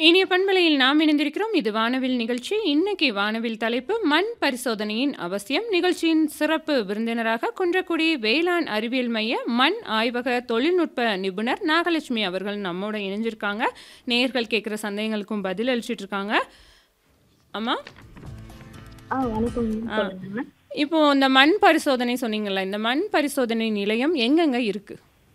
இனிய பண்பலையில் நாம் இணைந்திருக்கிறோம் இது வானவில் நிகழ்ச்சி இன்னைக்கு வானவில் தலைப்பு மண் பரிசோதனையின் அவசியம் நிகழ்ச்சியின் சிறப்பு விருந்தினராக குன்றக்குடி வேளாண் அறிவியல் மைய மண் ஆய்வக தொழில்நுட்ப நிபுணர் நாகலட்சுமி அவர்கள் நம்மோட இணைஞ்சிருக்காங்க நேயர்கள் கேட்குற சந்தேகங்களுக்கும் பதில் அளிச்சிட்டு இருக்காங்க அம்மா ஆ வணக்கம் ஆ. சொல்லுங்க இப்போ இந்த மண் பரிசோதனை சொன்னீங்கல்ல இந்த மண் பரிசோதனை நிலையம் எங்கெங்க இருக்கு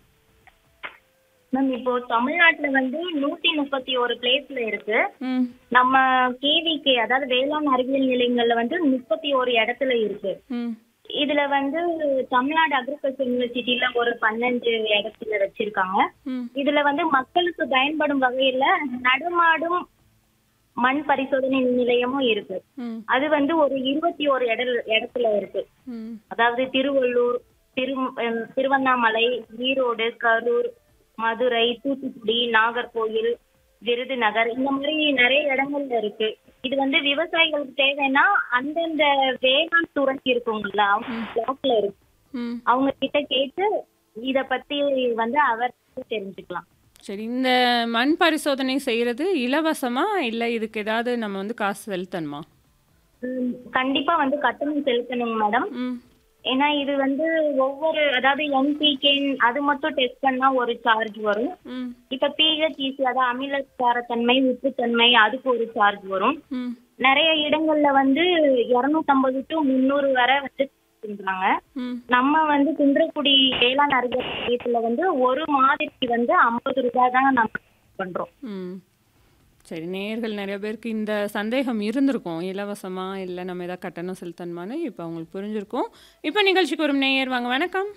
மேம் இப்போ தமிழ்நாட்டுல வந்து நூத்தி முப்பத்தி ஒரு பிளேஸ்ல இருக்கு ம் நம்ம கேவிக்கு அதாவது வேளாண் அறிவியல் நிலையங்கள்ல வந்து முப்பத்தி ஒரு இடத்துல இருக்கு ம் இதுல வந்து தமிழ்நாடு அக்ரிகல்ச்சர் யூனிவர்சிட்டியில ஒரு பன்னெண்டு இடத்துல வச்சிருக்காங்க ம் இதுல வந்து மக்களுக்கு பயன்படும் வகையில நடமாடும் மண் பரிசோதனை நிலையமும் இருக்கு ம் அது வந்து ஒரு இருபத்தி ஒரு இட இடத்துல இருக்கு ம் அதாவது திருவள்ளூர் திரு அஹ் திருவண்ணாமலை ஈரோடு கரூர் மதுரை தூத்துக்குடி நாகர்கோயில் விருதுநகர் இந்த மாதிரி நிறைய இடங்கள்ல இருக்கு இது வந்து விவசாயிகளுக்கு தேவைன்னா அந்தந்த வேளாண் துறை இருக்குங்கல்ல அவங்க பிளாக்ல இருக்கு ம் அவங்க கிட்ட கேட்டு இத பத்தி வந்து அவர் தெரிஞ்சுக்கலாம் சரி இந்த மண் பரிசோதனை செய்யறது இலவசமா இல்லை இதுக்கு ஏதாவது நம்ம வந்து காசு செலுத்தணுமா உம், கண்டிப்பா வந்து கட்டணம் செலுத்தணுங்க மேடம் ம் ஏன்னா இது வந்து ஒவ்வொரு அதாவது என்பிகே அது மட்டும் டெஸ்ட் பண்ணா ஒரு சார்ஜ் வரும் ம் இப்ப பிஹெச்இசி அதாவது அமிலக்காரத்தன்மை உப்புத்தன்மை அதுக்கு ஒரு சார்ஜ் வரும் ம் நிறைய இடங்கள்ல வந்து இருநூத்தம்பது டு முந்நூறு வரை வந்து பண்றாங்க ம் நம்ம வந்து குன்றக்குடி வேளாண் அறிவியல் மையத்துல வந்து ஒரு மாதிரிக்கு வந்து ஐம்பது ரூபாய் தான் நம்ம பண்றோம் ம் சரி நேயர்கள் நிறைய பேருக்கு இந்த சந்தேகம் இருந்திருக்கும் இலவசமா இல்லை நம்ம ஏதாவது கட்டணம் செலுத்தணுமான்னு இப்போ அவங்களுக்கு புரிஞ்சிருக்கும் இப்போ நிகழ்ச்சிக்கு வரும் நேயர் வாங்க வணக்கம்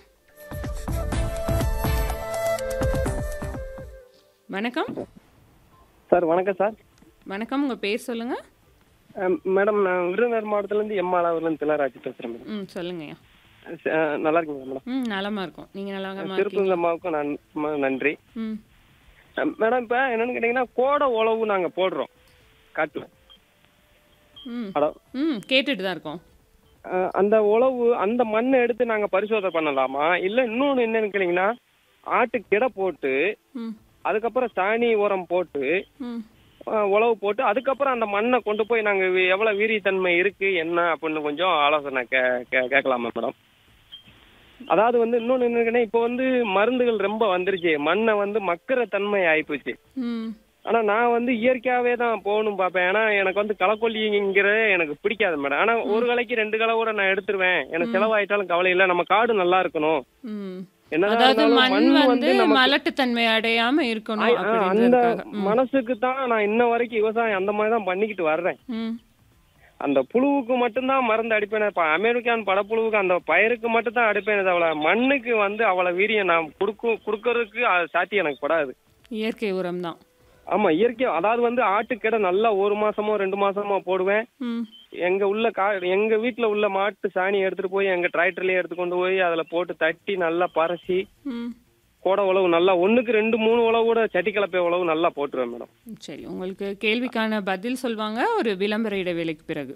வணக்கம் சார் வணக்கம் சார் வணக்கம் உங்கள் பேர் சொல்லுங்கள் அஹ் மேடம் நான் விருதுநகர் மாவட்டத்துலேருந்து எம் ஆலாவூர்லேருந்து திலராஜ் பேசுகிறேன் மேடம் ம் சொல்லுங்கய்யா அஹ் நல்லா இருக்கீங்களா மேடம் ம் நலமா இருக்கும் நீங்கள் நலமா இருக்கீங்க திருப்பூர் அம்மாவுக்கும் நான் ம- நன்றி ம் அஹ் மேடம் இப்போ என்னன்னு கேட்டிங்கன்னா கோடை உழவு நாங்கள் போடுறோம் காட்டில் ம் ஹலோ ம் கேட்டுட்டு தான் இருக்கோம் அஹ் அந்த உழவு அந்த மண்ணை எடுத்து நாங்கள் பரிசோதனை பண்ணலாமா இல்லை இன்னொன்று என்னன்னு கேட்டிங்கன்னா ஆட்டு கிடை போட்டு ம் அதுக்கப்புறம் சாணி உரம் போட்டு ம் அஹ் உழவு போட்டு அதுக்கப்புறம் அந்த மண்ணை கொண்டு போய் நாங்கள் எவ்வளோ வீரியத்தன்மை இருக்குது என்ன அப்படின்னு கொஞ்சம் ஆலோசனை கே கே கேட்கலாமா மேடம் அதாவது வந்து இன்னொன்று என்னன்னா இப்போ வந்து மருந்துகள் ரொம்ப வந்துருச்சு மண்ணை வந்து மக்கிற தன்மை ஆயிப்போச்சு ம் ஆனால் நான் வந்து இயற்கையாகவே தான் போகணும் பார்ப்பேன் ஏன்னா எனக்கு வந்து களக்கொல்லிங்கிறது எனக்கு பிடிக்காது மேடம் ஆனால் ஒரு கலைக்கு ரெண்டு களை கூட நான் எடுத்துருவேன் எனக்கு செலவாயிட்டாலும் கவலை இல்லை நம்ம காடு நல்லா இருக்கணும் ம் என்னதான் அதாவது இருந்தாலும் மண் மண் வந்து நமக்கு- மலட்டுத்தன்மை அடையாம இருக்கணும் ஆ, அந்த அப்படின்றதுக்காக ம். மனசுக்கு தான் நான் இன்ன வரைக்கும் விவசாயம் அந்த மாதிரி தான் பண்ணிக்கிட்டு வர்றேன் ம் அந்த புழுவுக்கு மட்டும்தான் மருந்து அடிப்பேன் இப்போ அமெரிக்கான் படப்புழுவுக்கு அந்த பயிருக்கு மட்டும் தான் அடிப்பேன் தவிர மண்ணுக்கு வந்து அவ்வளோ வீரியம் நான் கொடுக்கும் கொடுக்கறதுக்கு அது சாத்தி எனக்கு படாது இயற்கை உரம் தான் ஆமா இயற்கை அதாவது வந்து ஆட்டுக்கிட நல்லா ஒரு மாசமோ ரெண்டு மாசமோ போடுவேன் ம் எங்க உள்ள கா எங்க வீட்டுல உள்ள மாட்டு சாணி எடுத்துட்டு போய் எங்க டிராக்டர்லயே எடுத்து கொண்டு போய் அதுல போட்டு தட்டி நல்லா பறசி ம் கோடை உழவு நல்லா ஒண்ணுக்கு ரெண்டு மூணு உழவு கூட சட்டி கலப்பை உழவு நல்லா போட்டுருவேன் மேடம் சரி உங்களுக்கு கேள்விக்கான பதில் சொல்வாங்க ஒரு விளம்பர இடைவேளைக்கு பிறகு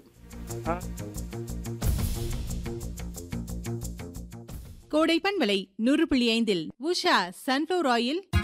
கோடை பண்பலை நூறு புள்ளி ஐந்தில் உஷா சன்ஃப்ளவர் ஆயில்